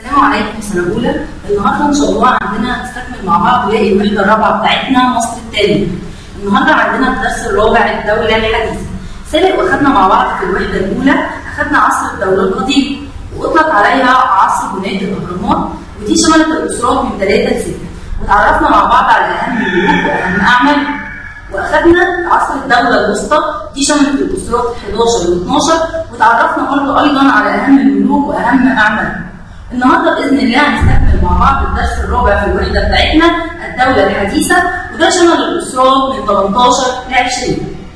السلام عليكم في سنه اولى النهارده ان شاء الله عندنا نستكمل مع بعض باقي الوحده الرابعه بتاعتنا مصر التانية النهارده عندنا الدرس الرابع الدوله الحديثه سابق واخدنا مع بعض في الوحده الاولى اخدنا عصر الدوله القديمه واطلق عليها عصر بنايه الاهرامات ودي شملت الاسرات من ثلاثه لسته وتعرفنا مع بعض على اهم الملوك واهم اعمال واخدنا عصر الدوله الوسطى دي شملت الاسرات 11 و 12 وتعرفنا برضه ايضا على اهم الملوك واهم اعمالهم النهارده باذن الله هنستكمل مع بعض الدرس الرابع في الوحده بتاعتنا الدوله الحديثه وده شمل الاسرات من 18 ل 20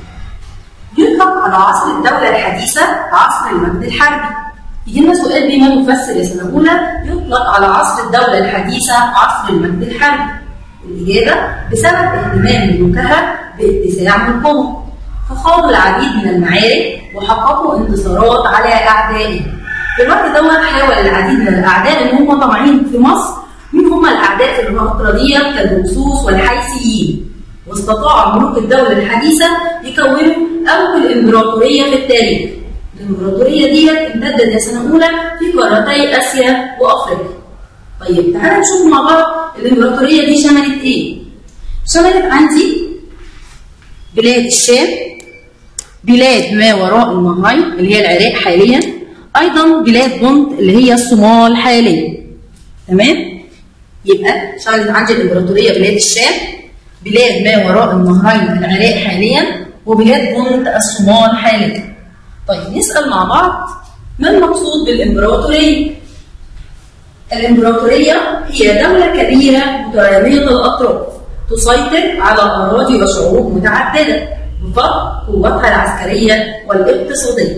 يطلق على عصر الدوله الحديثه عصر المجد الحربي يجي لنا سؤال بما تفسر يا سنه اولى يطلق على عصر الدوله الحديثه عصر المجد الحربي الاجابه بسبب اهتمام ملوكها باتساع ملكهم فخاضوا العديد من المعارك وحققوا انتصارات على اعدائهم في الوقت دوت حاول العديد من الاعداء ان هم طمعين في مصر مين هم الاعداء في الفتره ديت كالهكسوس والحيثيين واستطاع ملوك الدوله الحديثه يكونوا اول امبراطوريه في التاريخ الامبراطوريه ديت امتدت يا سنه اولى في قارتي اسيا وافريقيا طيب تعالى نشوف مع بعض الامبراطوريه دي شملت ايه شملت عندي بلاد الشام بلاد ما وراء النهرين اللي هي العراق حاليا ايضا بلاد بونت اللي هي الصومال حاليا تمام يبقى شملت عندي الامبراطوريه بلاد الشام بلاد ما وراء النهرين العراق حاليا وبلاد بونت الصومال حاليا طيب نسال مع بعض ما المقصود بالامبراطوريه الامبراطوريه هي دوله كبيره متراميه الاطراف تسيطر على اراضي وشعوب متعدده بفضل قوتها العسكريه والاقتصاديه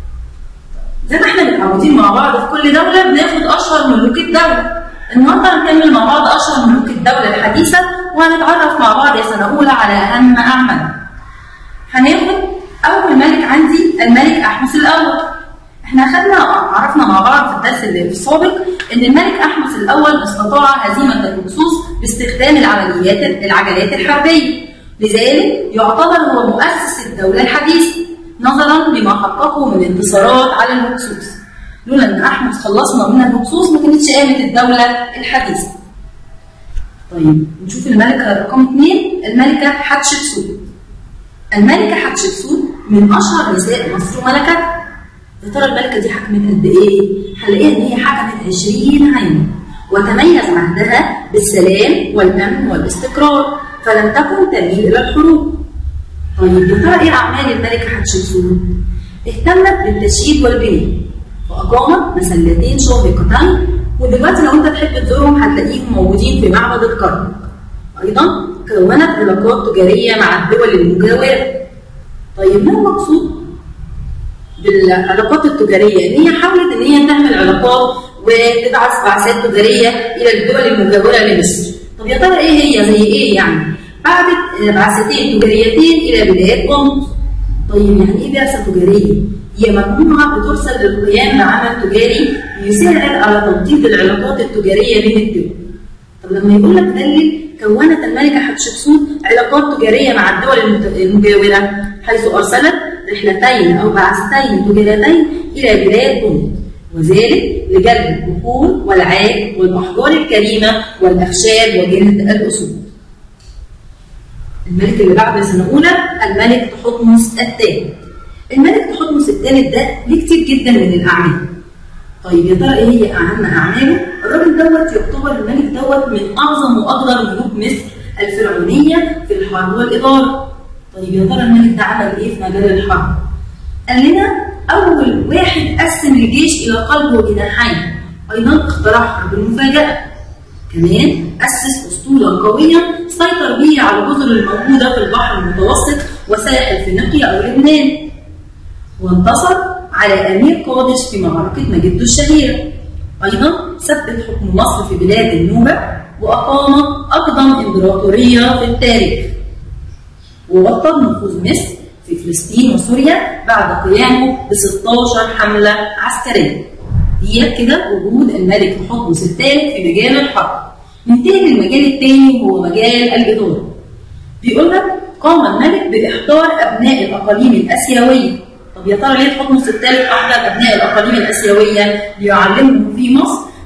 زي ما احنا متعودين مع بعض في كل دوله بناخد اشهر ملوك الدوله النهارده هنكمل مع بعض اشهر ملوك الدوله الحديثه وهنتعرف مع بعض يا سنه اولى على اهم اعمالها هناخد اول ملك عندي الملك احمس الاول احنا اخذنا عرفنا مع بعض في الدرس اللي السابق ان الملك احمس الاول استطاع هزيمه الهكسوس باستخدام العمليات العجلات الحربيه لذلك يعتبر هو مؤسس الدوله الحديثه نظرا لما حققه من انتصارات على الهكسوس لولا ان احمس خلصنا من الهكسوس ما كانتش قامت الدوله الحديثه طيب نشوف الملكه رقم اثنين الملكه حتشبسوت الملكه حتشبسوت من اشهر نساء مصر وملكتها يا ترى الملكه دي حكمت قد ايه؟ هنلاقيها ان هي حكمت 20 عام وتميز عهدها بالسلام والامن والاستقرار فلم تكن تميل الى الحروب. طيب يا ترى ايه اعمال الملكه حتشبسوت؟ اهتمت بالتشييد والبناء واقامت مسلتين شاهقتين ودلوقتي لو انت تحب تزورهم هتلاقيهم موجودين في معبد الكرنك. ايضا كونت علاقات تجاريه مع الدول المجاوره. طيب ما المقصود بالعلاقات التجاريه ان هي حاولت ان هي تعمل علاقات وتبعث بعثات تجاريه الى الدول المجاوره لمصر. طب يا ترى ايه هي زي ايه يعني؟ بعثت بعثتين تجاريتين الى بلاد قمص. طيب يعني ايه بعثه تجاريه؟ هي مجموعه بترسل للقيام بعمل تجاري يساعد على توطيد العلاقات التجاريه بين الدول. طب لما يقول لك دلل كونت الملكه حتشبسوت علاقات تجاريه مع الدول المجاوره حيث ارسلت رحلتين أو بعثتين تجارتين إلى بلاد بنت وذلك لجلب البخور والعاج والأحجار الكريمة والأخشاب وجلد الأسود. الملك اللي بعد سنة أولى الملك تحتمس الثالث. الملك تحتمس الثالث ده ليه كتير جدا من الأعمال. طيب يا ترى إيه هي أهم أعماله؟ الراجل دوت يعتبر الملك دوت من أعظم وأقدر ملوك مصر الفرعونية في الحرب والإدارة. طيب يا ترى الملك ده عمل ايه في مجال الحرب؟ قال لنا اول واحد قسم الجيش الى قلب وجناحين ايضا اخترع حرب المفاجاه كمان اسس اسطوله قويه سيطر بيه على الجزر الموجوده في البحر المتوسط وساحل فينيقيا او لبنان وانتصر على امير قادش في معركه مجده الشهيره ايضا ثبت حكم مصر في بلاد النوبه واقام اقدم امبراطوريه في التاريخ ووطد نفوذ مصر في فلسطين وسوريا بعد قيامه ب 16 حملة عسكرية. ديت كده وجود الملك تحتمس الثالث في مجال الحرب. ننتقل للمجال الثاني وهو مجال الإدارة. بيقول لك قام الملك بإحضار أبناء الأقاليم الآسيوية. طب يا ترى ليه تحتمس الثالث أحضر أبناء الأقاليم الآسيوية ليعلمهم في مصر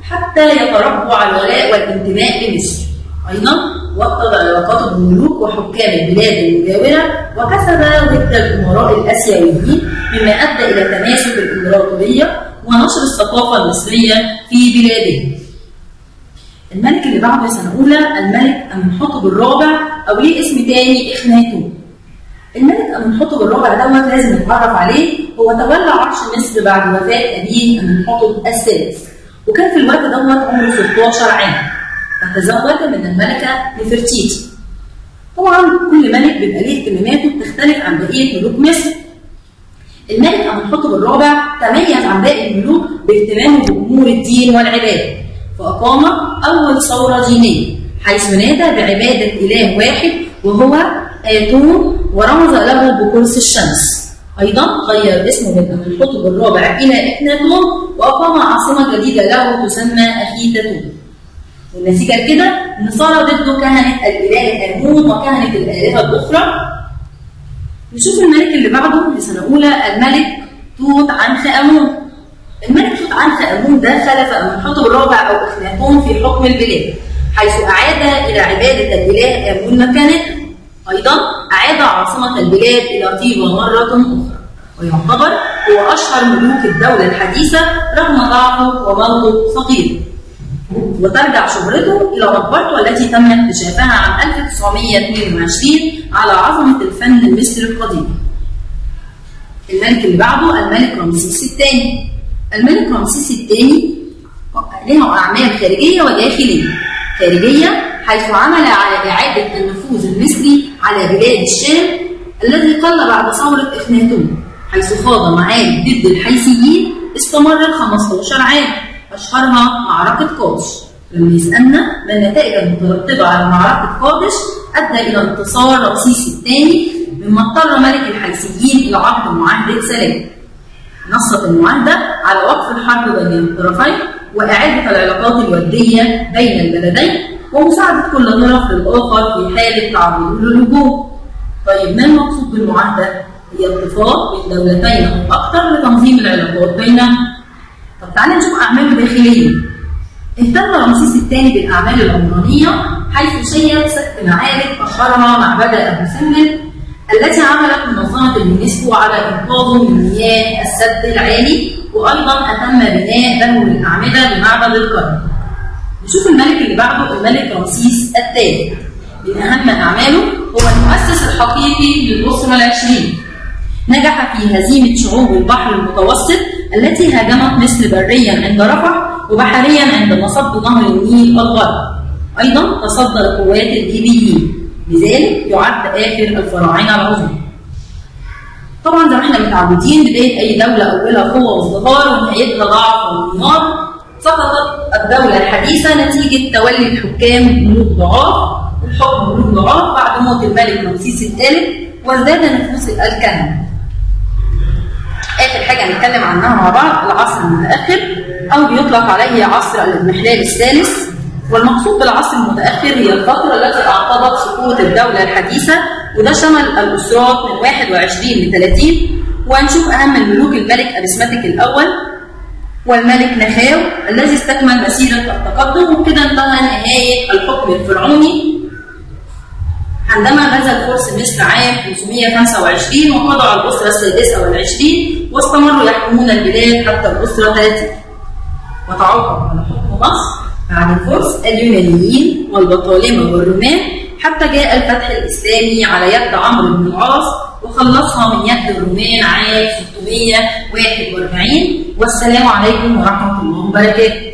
حتى يتربوا على الولاء والانتماء لمصر أيضا وطد علاقاته بالملوك وحكام البلاد المجاورة وكسب ضد الأمراء الآسيويين مما أدى إلى تماسك الإمبراطورية ونشر الثقافة المصرية في بلاده. الملك اللي بعده سنة أولى الملك أمنحتب الرابع أو ليه اسم تاني إخناتون. الملك أمنحتب الرابع دوت لازم نتعرف عليه هو تولى عرش مصر بعد وفاة أبيه أمنحتب الثالث وكان في الوقت دوت عمره 16 عام فتزوج من الملكة نفرتيتي طبعا كل ملك بيبقى ليه اهتماماته بتختلف عن بقية ملوك مصر الملك أمنحتب الرابع تميز عن باقي الملوك باهتمامه بأمور الدين والعبادة فأقام أول ثورة دينية حيث نادى بعبادة إله واحد وهو آتون ورمز له بقرص الشمس أيضا غير اسمه من أمنحتب الرابع إلى إخناتون وأقام عاصمة جديدة له تسمى أخيتاتون والنتيجة لكده إن صار ضده كهنة الإله آمون وكهنة الآلهة الأخرى نشوف الملك اللي بعده في سنة أولى الملك توت عنخ آمون الملك توت عنخ آمون ده خلف أمنحتب الرابع أو إخناتون في حكم البلاد حيث أعاد إلى عبادة الإله آمون مكانته أيضا أعاد عاصمة البلاد إلى طيبة مرة أخرى ويعتبر هو أشهر ملوك الدولة الحديثة رغم ضعفه وموته صغير وترجع شهرته إلى مقبرته التي تم اكتشافها عام 1922 على عظمة الفن المصري القديم. الملك اللي بعده الملك رمسيس الثاني. الملك رمسيس الثاني له أعمال خارجية وداخلية. خارجية حيث عمل على إعادة النفوذ المصري على بلاد الشام الذي قل بعد ثورة إخناتون حيث خاض معارك ضد الحيثيين استمرت 15 عام أشهرها معركة قادش لما يسألنا ما النتائج المترتبة على معركة قادش أدى إلى انتصار رمسيس الثاني مما اضطر ملك الحيثيين إلى عقد معاهدة سلام نصت المعاهدة على وقف الحرب بين الطرفين وإعادة العلاقات الودية بين البلدين ومساعدة كل طرف للآخر في حالة تعرضه للهجوم. طيب ما المقصود بالمعاهدة؟ هي اتفاق بين دولتين أو أكثر لتنظيم العلاقات بينهما. طب تعالى نشوف أعماله الداخلية. اهتم رمسيس الثاني بالأعمال العمرانية حيث شيد ست معابد أشهرها معبد أبو سمبل التي عملت منظمة اليونسكو على إنقاذه من مياه السد العالي وأيضا أتم بناء بنو الأعمدة بمعبد القرن. نشوف الملك اللي بعده الملك رمسيس الثالث. من أهم أعماله هو المؤسس الحقيقي للأسرة العشرين. نجح في هزيمة شعوب البحر المتوسط التي هاجمت مصر بريا عند رفح وبحريا عند مصب نهر النيل الغرب. أيضا تصدى لقوات الليبيين. لذلك يعد آخر الفراعنة العظمى. طبعا زي ما احنا متعودين بداية أي دولة أولها قوة وازدهار ونهايتها ضعف وانهيار سقطت الدولة الحديثة نتيجة تولي الحكام ملوك ضعاف الحكم ملوك ضعاف بعد موت الملك رمسيس الثالث وازداد نفوذ الكهنة. آخر حاجة هنتكلم عنها مع بعض العصر المتأخر أو بيطلق عليه عصر الاضمحلال الثالث والمقصود بالعصر المتأخر هي الفترة التي أعقبت سقوط الدولة الحديثة وده شمل الأسرات من 21 ل 30 وهنشوف أهم الملوك الملك أبسمتك الأول والملك نخاو الذي استكمل مسيرة التقدم وكده انتهى نهاية الحكم الفرعوني عندما غزا الفرس مصر عام 525 وقضى على الأسرة السادسة والعشرين واستمروا يحكمون البلاد حتى الأسرة 30 وتعاقب على حكم مصر بعد الفرس اليونانيين والبطالمة والرومان حتى جاء الفتح الإسلامي على يد عمرو بن العاص وخلصها من يد الرومان عام 641 والسلام عليكم ورحمة الله وبركاته